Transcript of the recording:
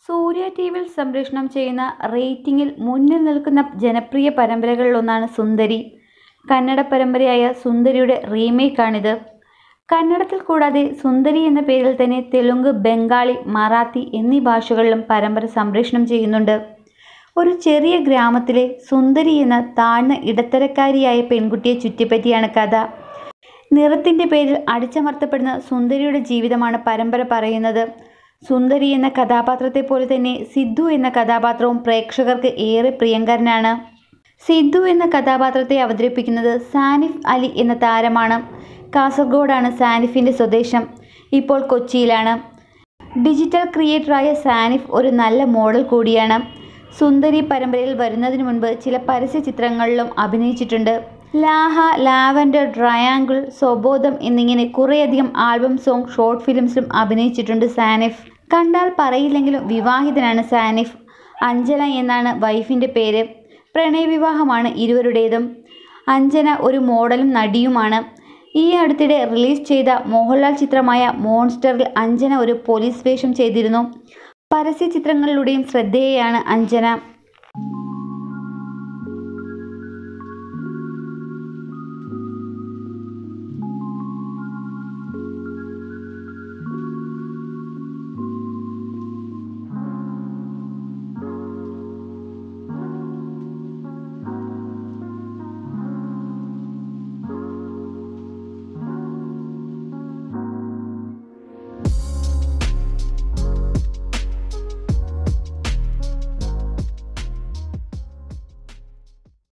സൂര്യ T വിയിൽ സംപ്രേഷണം ചെയ്യുന്ന റേറ്റിംഗിൽ മുന്നിൽ നിൽക്കുന്ന ജനപ്രിയ പരമ്പരകളിലൊന്നാണ് സുന്ദരി കന്നഡ പരമ്പരയായ സുന്ദരിയുടെ റീമേക്കാണിത് കന്നഡത്തിൽ കൂടാതെ സുന്ദരി എന്ന പേരിൽ തന്നെ തെലുങ്ക് ബംഗാളി മറാത്തി എന്നീ ഭാഷകളിലും പരമ്പര സംപ്രേഷണം ചെയ്യുന്നുണ്ട് ഒരു ചെറിയ ഗ്രാമത്തിലെ സുന്ദരി എന്ന താഴ്ന്ന ഇടത്തരക്കാരിയായ പെൺകുട്ടിയെ ചുറ്റിപ്പറ്റിയാണ് കഥ നിറത്തിൻ്റെ പേരിൽ അടിച്ചമർത്തപ്പെടുന്ന സുന്ദരിയുടെ ജീവിതമാണ് പരമ്പര പറയുന്നത് സുന്ദരി എന്ന കഥാപാത്രത്തെ പോലെ തന്നെ സിദ്ധു എന്ന കഥാപാത്രവും പ്രേക്ഷകർക്ക് ഏറെ പ്രിയങ്കരനാണ് സിദ്ധു എന്ന കഥാപാത്രത്തെ അവതരിപ്പിക്കുന്നത് സാനിഫ് അലി എന്ന താരമാണ് കാസർഗോഡാണ് സാനിഫിൻ്റെ സ്വദേശം ഇപ്പോൾ കൊച്ചിയിലാണ് ഡിജിറ്റൽ ക്രിയേറ്ററായ സാനിഫ് ഒരു നല്ല മോഡൽ കൂടിയാണ് സുന്ദരി പരമ്പരയിൽ വരുന്നതിന് മുൻപ് ചില പരസ്യ ചിത്രങ്ങളിലും അഭിനയിച്ചിട്ടുണ്ട് ലാഹ ലാവൻഡർ ട്രയാങ്കിൾ സ്വബോധം എന്നിങ്ങനെ കുറേയധികം ആൽബം സോങ് ഷോർട്ട് ഫിലിംസിലും അഭിനയിച്ചിട്ടുണ്ട് സാനിഫ് കണ്ടാൽ പറയില്ലെങ്കിലും വിവാഹിതനാണ് സാനിഫ് അഞ്ജന എന്നാണ് വൈഫിൻ്റെ പേര് പ്രണയവിവാഹമാണ് ഇരുവരുടേതും അഞ്ജന ഒരു മോഡലും നടിയുമാണ് ഈ അടുത്തിടെ റിലീസ് ചെയ്ത മോഹൻലാൽ ചിത്രമായ മോൺസ്റ്ററിൽ അഞ്ജന ഒരു പോലീസ് വേഷം ചെയ്തിരുന്നു പരസ്യ ചിത്രങ്ങളിലൂടെയും ശ്രദ്ധേയയാണ് അഞ്ജന